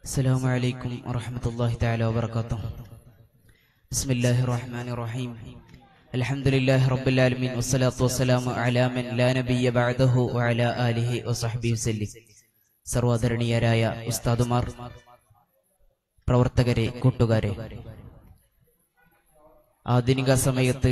السلام عليكم ورحمة الله تعالى وبركاته بسم الله الرحمن الرحيم الحمد لله رب العالمين والصلاة والسلام على من لا نبي بعده وعلى آله وصحبه وسلم സർവാദരണീയരായ ഉസ്താദുമാർ പ്രവർത്തകരെ കൂട്ടുകാരെ ആധുനിക സമയത്ത്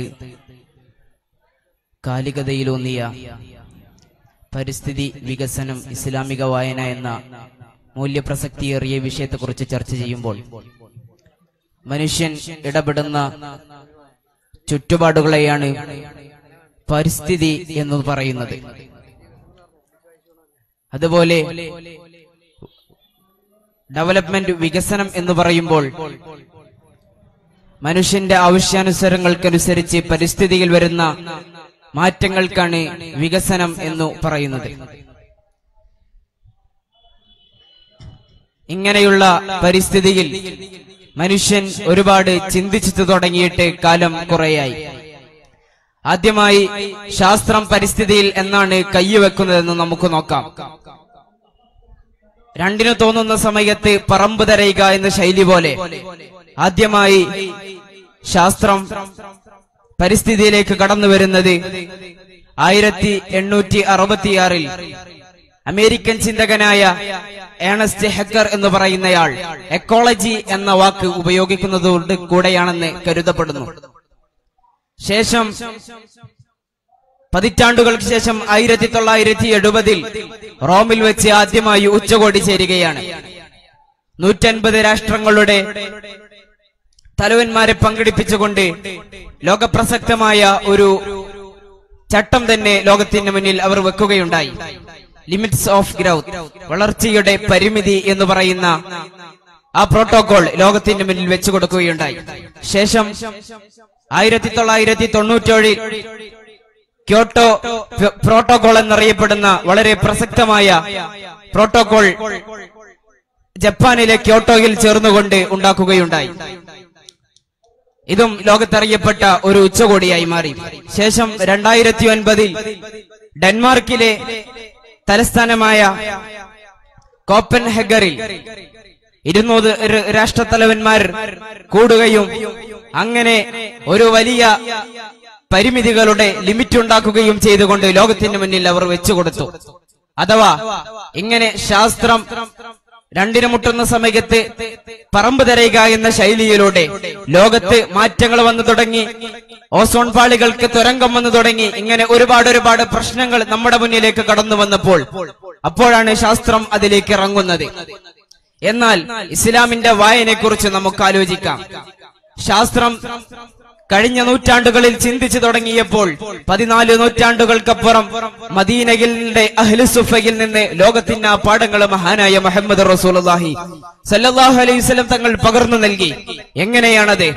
കാലികതയിലൂന്നിയ പരിസ്ഥിതി വികസനം ഇസ്ലാമിക വായന എന്ന മൂല്യപ്രസക്തിയേറിയ വിഷയത്തെക്കുറിച്ച് ചർച്ച ചെയ്യുമ്പോൾ മനുഷ്യൻ ഇടപെടുന്ന ചുറ്റുപാടുകളെയാണ് പരിസ്ഥിതി എന്ന് പറയുന്നത് അതുപോലെ ഡെവലപ്മെന്റ് വികസനം എന്ന് പറയുമ്പോൾ മനുഷ്യന്റെ ആവശ്യാനുസരങ്ങൾക്കനുസരിച്ച് പരിസ്ഥിതിയിൽ വരുന്ന മാറ്റങ്ങൾക്കാണ് വികസനം എന്ന് പറയുന്നത് ഇങ്ങനെയുള്ള പരിസ്ഥിതിയിൽ മനുഷ്യൻ ഒരുപാട് ചിന്തിച്ചു തുടങ്ങിയിട്ട് കാലം കുറേയായി ആദ്യമായി ശാസ്ത്രം പരിസ്ഥിതിയിൽ എന്നാണ് കൈവെക്കുന്നതെന്ന് നമുക്ക് നോക്കാം രണ്ടിനു തോന്നുന്ന സമയത്ത് പറമ്പ് തരയുക എന്ന ശൈലി പോലെ ആദ്യമായി ശാസ്ത്രം പരിസ്ഥിതിയിലേക്ക് കടന്നു വരുന്നത് ആയിരത്തി എണ്ണൂറ്റി അറുപത്തിയാറിൽ അമേരിക്കൻ ചിന്തകനായ ഏണസ്റ്റ് ഹെക്കർ എന്ന് പറയുന്നയാൾ എക്കോളജി എന്ന വാക്ക് ഉപയോഗിക്കുന്നതുകൊണ്ട് കൂടെയാണെന്ന് കരുതപ്പെടുന്നു ശേഷം പതിറ്റാണ്ടുകൾക്ക് ശേഷം ആയിരത്തി തൊള്ളായിരത്തി എഴുപതിൽ റോമിൽ വെച്ച് ആദ്യമായി ഉച്ചകോടി ചേരുകയാണ് നൂറ്റൻപത് രാഷ്ട്രങ്ങളുടെ തലവന്മാരെ പങ്കെടുപ്പിച്ചുകൊണ്ട് ലോകപ്രസക്തമായ ഒരു ചട്ടം തന്നെ ലോകത്തിന് മുന്നിൽ അവർ വെക്കുകയുണ്ടായി ലിമിറ്റ്സ് ഓഫ് ഗ്രൗത്ത് വളർച്ചയുടെ പരിമിതി എന്ന് പറയുന്ന ആ പ്രോട്ടോകോൾ ലോകത്തിന്റെ മുന്നിൽ വെച്ചു കൊടുക്കുകയുണ്ടായി ശേഷം ആയിരത്തി തൊള്ളായിരത്തി തൊണ്ണൂറ്റേഴിൽ ക്യോട്ടോ പ്രോട്ടോകോൾ എന്നറിയപ്പെടുന്ന വളരെ പ്രസക്തമായ പ്രോട്ടോകോൾ ജപ്പാനിലെ ക്യോട്ടോയിൽ ചേർന്നുകൊണ്ട് ഉണ്ടാക്കുകയുണ്ടായി ഇതും ലോകത്തറിയപ്പെട്ട ഒരു ഉച്ചകോടിയായി മാറി ശേഷം രണ്ടായിരത്തി ഒൻപതിൽ ഡെൻമാർക്കിലെ തലസ്ഥാനമായ കോപ്പൻ ഹെഗറിൽ ഇരുന്നൂറ് രാഷ്ട്രത്തലവന്മാർ കൂടുകയും അങ്ങനെ ഒരു വലിയ പരിമിതികളുടെ ലിമിറ്റ് ഉണ്ടാക്കുകയും ചെയ്തുകൊണ്ട് ലോകത്തിന് മുന്നിൽ അവർ വെച്ചുകൊടുത്തു അഥവാ ഇങ്ങനെ ശാസ്ത്രം രണ്ടിന് മുട്ടുന്ന സമയത്ത് പറമ്പ് തരയുക എന്ന ശൈലിയിലൂടെ ലോകത്ത് മാറ്റങ്ങൾ വന്നു തുടങ്ങി ഓസോൺ പാളികൾക്ക് തുരങ്കം വന്നു തുടങ്ങി ഇങ്ങനെ ഒരുപാട് ഒരുപാട് പ്രശ്നങ്ങൾ നമ്മുടെ മുന്നിലേക്ക് കടന്നു വന്നപ്പോൾ അപ്പോഴാണ് ശാസ്ത്രം അതിലേക്ക് ഇറങ്ങുന്നത് എന്നാൽ ഇസ്ലാമിന്റെ വായനയെക്കുറിച്ച് നമുക്ക് ആലോചിക്കാം ശാസ്ത്രം കഴിഞ്ഞ നൂറ്റാണ്ടുകളിൽ ചിന്തിച്ചു തുടങ്ങിയപ്പോൾ പതിനാല് നൂറ്റാണ്ടുകൾക്കപ്പുറം മദീനയിലെ അഹ്ലുസുഫയിൽ നിന്ന് ലോകത്തിന്റെ ആ പാഠങ്ങൾ മഹാനായ മുഹമ്മദ് റസൂലുള്ളാഹി സല്ലല്ലാഹു അലൈഹി വസല്ലം തങ്ങൾ പകർന്നു നൽകി എങ്ങനെയാണത്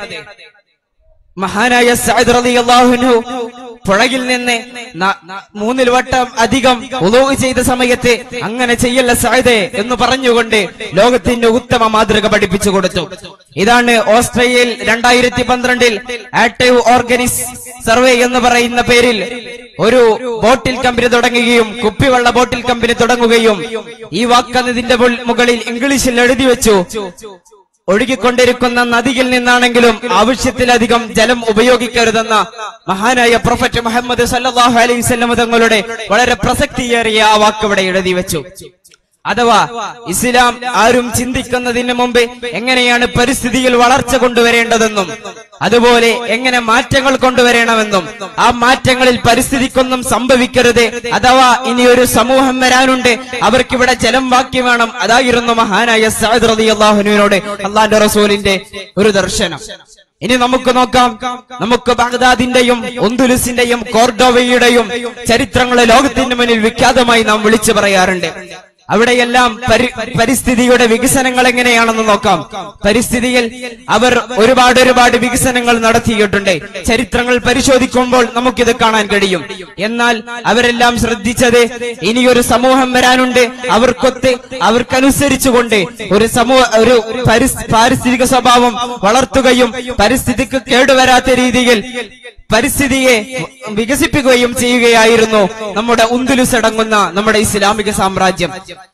മഹാനായ സഅദ് റളിയല്ലാഹു അൻഹു പുഴയിൽ നിന്ന് മൂന്നിൽ വട്ടം അധികം ഉളവ് ചെയ്ത സമയത്ത് അങ്ങനെ ചെയ്യല്ല സഅദേ എന്ന് പറഞ്ഞുകൊണ്ട് ലോകത്തിന്റെ ഉത്തമ മാതൃക പഠിപ്പിച്ചു കൊടുത്തു ഇതാണ് ഓസ്ട്രേലിയയിൽ രണ്ടായിരത്തി പന്ത്രണ്ടിൽ ആക്ടീവ് ഓർഗനിസ് സർവേ എന്ന് പറയുന്ന പേരിൽ ഒരു ബോട്ടിൽ കമ്പനി തുടങ്ങുകയും കുപ്പിവെള്ള ബോട്ടിൽ കമ്പനി തുടങ്ങുകയും ഈ വാക്കന്നതിന്റെ മുകളിൽ ഇംഗ്ലീഷിൽ എഴുതി വെച്ചു ഒഴുകിക്കൊണ്ടിരിക്കുന്ന നദിയിൽ നിന്നാണെങ്കിലും ആവശ്യത്തിലധികം ജലം ഉപയോഗിക്കരുതെന്ന മഹാനായ പ്രൊഫറ്റ് മുഹമ്മദ് സല്ലാഹു അലൈഹി സ്വല്ലം തങ്ങളുടെ വളരെ പ്രസക്തിയേറിയ ആ വാക്ക് ഇവിടെ എഴുതി വെച്ചു അഥവാ ഇസ്ലാം ആരും ചിന്തിക്കുന്നതിന് മുമ്പ് എങ്ങനെയാണ് പരിസ്ഥിതിയിൽ വളർച്ച കൊണ്ടുവരേണ്ടതെന്നും അതുപോലെ എങ്ങനെ മാറ്റങ്ങൾ കൊണ്ടുവരണമെന്നും ആ മാറ്റങ്ങളിൽ പരിസ്ഥിതിക്കൊന്നും സംഭവിക്കരുത് അഥവാ ഇനി ഒരു സമൂഹം വരാനുണ്ട് അവർക്കിവിടെ ജലം ബാക്കി വേണം അതായിരുന്നു മഹാനായ സഅദ് റളിയല്ലാഹുവിനോട് അള്ളാന്റെ റസൂലിന്റെ ഒരു ദർശനം ഇനി നമുക്ക് നോക്കാം നമുക്ക് ബാഗ്ദാദിന്റെയും ഒന്തുലുസിന്റെയും കോർഡോവയുടെയും ചരിത്രങ്ങൾ ലോകത്തിന്റെ മുന്നിൽ വിഖ്യാതമായി നാം വിളിച്ചു പറയാറുണ്ട് അവിടെയെല്ലാം പരിസ്ഥിതിയുടെ വികസനങ്ങൾ എങ്ങനെയാണെന്ന് നോക്കാം പരിസ്ഥിതിയിൽ അവർ ഒരുപാട് ഒരുപാട് വികസനങ്ങൾ നടത്തിയിട്ടുണ്ട് ചരിത്രങ്ങൾ പരിശോധിക്കുമ്പോൾ നമുക്കിത് കാണാൻ കഴിയും എന്നാൽ അവരെല്ലാം ശ്രദ്ധിച്ചത് ഇനിയൊരു സമൂഹം വരാനുണ്ട് അവർക്കൊത്ത് അവർക്കനുസരിച്ചുകൊണ്ട് ഒരു സമൂഹ ഒരു പാരിസ്ഥിതിക സ്വഭാവം വളർത്തുകയും പരിസ്ഥിതിക്ക് കേടുവരാത്ത രീതിയിൽ പരിസ്ഥിതിയെ വികസിപ്പിക്കുകയും ചെയ്യുകയായിരുന്നു നമ്മുടെ ഉന്തുലുസടങ്ങുന്ന നമ്മുടെ ഇസ്ലാമിക സാമ്രാജ്യം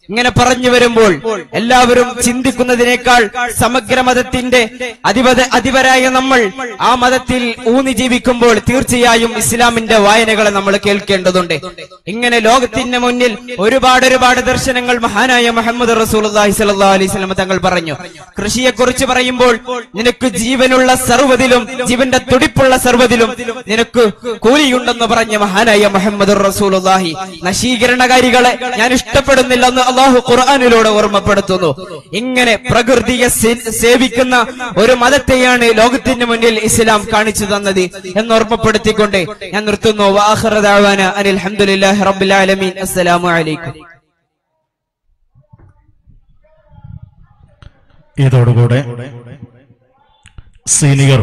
ഇങ്ങനെ പറഞ്ഞു വരുമ്പോൾ എല്ലാവരും ചിന്തിക്കുന്നതിനേക്കാൾ സമഗ്ര മതത്തിന്റെ അധിപത അധിപരായ നമ്മൾ ആ മതത്തിൽ ഊന്നി ജീവിക്കുമ്പോൾ തീർച്ചയായും ഇസ്ലാമിന്റെ വായനകളെ നമ്മൾ കേൾക്കേണ്ടതുണ്ട് ഇങ്ങനെ ലോകത്തിന്റെ മുന്നിൽ ഒരുപാട് ഒരുപാട് ദർശനങ്ങൾ മഹാനായ മുഹമ്മദ് റസൂലി സല്ലാ അലൈഹി സ്വലമ തങ്ങൾ പറഞ്ഞു കൃഷിയെ കുറിച്ച് പറയുമ്പോൾ നിനക്ക് ജീവനുള്ള സർവ്വതിലും ജീവന്റെ തുടിപ്പുള്ള സർവ്വതിലും നിനക്ക് കൂലിയുണ്ടെന്ന് പറഞ്ഞ മഹാനായ മുഹമ്മദ് റസൂലുള്ളാഹി നശീകരണകാരികളെ ഞാൻ ഇഷ്ടപ്പെടുന്നില്ലെന്ന് അള്ളാഹു ഖുർആാനിലൂടെ ഓർമ്മപ്പെടുത്തുന്നു ഇങ്ങനെ പ്രകൃതിയെ സേ- സേവിക്കുന്ന ഒരു മതത്തെയാണ് ലോകത്തിന് മുന്നിൽ ഇസ്ലാം കാണിച്ചു തന്നത് എന്ന് ഓർമ്മപ്പെടുത്തിക്കൊണ്ട് ഞാൻ നിർത്തുന്നു വാഹറദാവാന അനിൽ അഹമ്മദില്ലാഹി റബ്ബിൽ ആലമീൻ അസ്സലാമു അലൈക്കും ഇതോടുകൂടെ സീനിയർ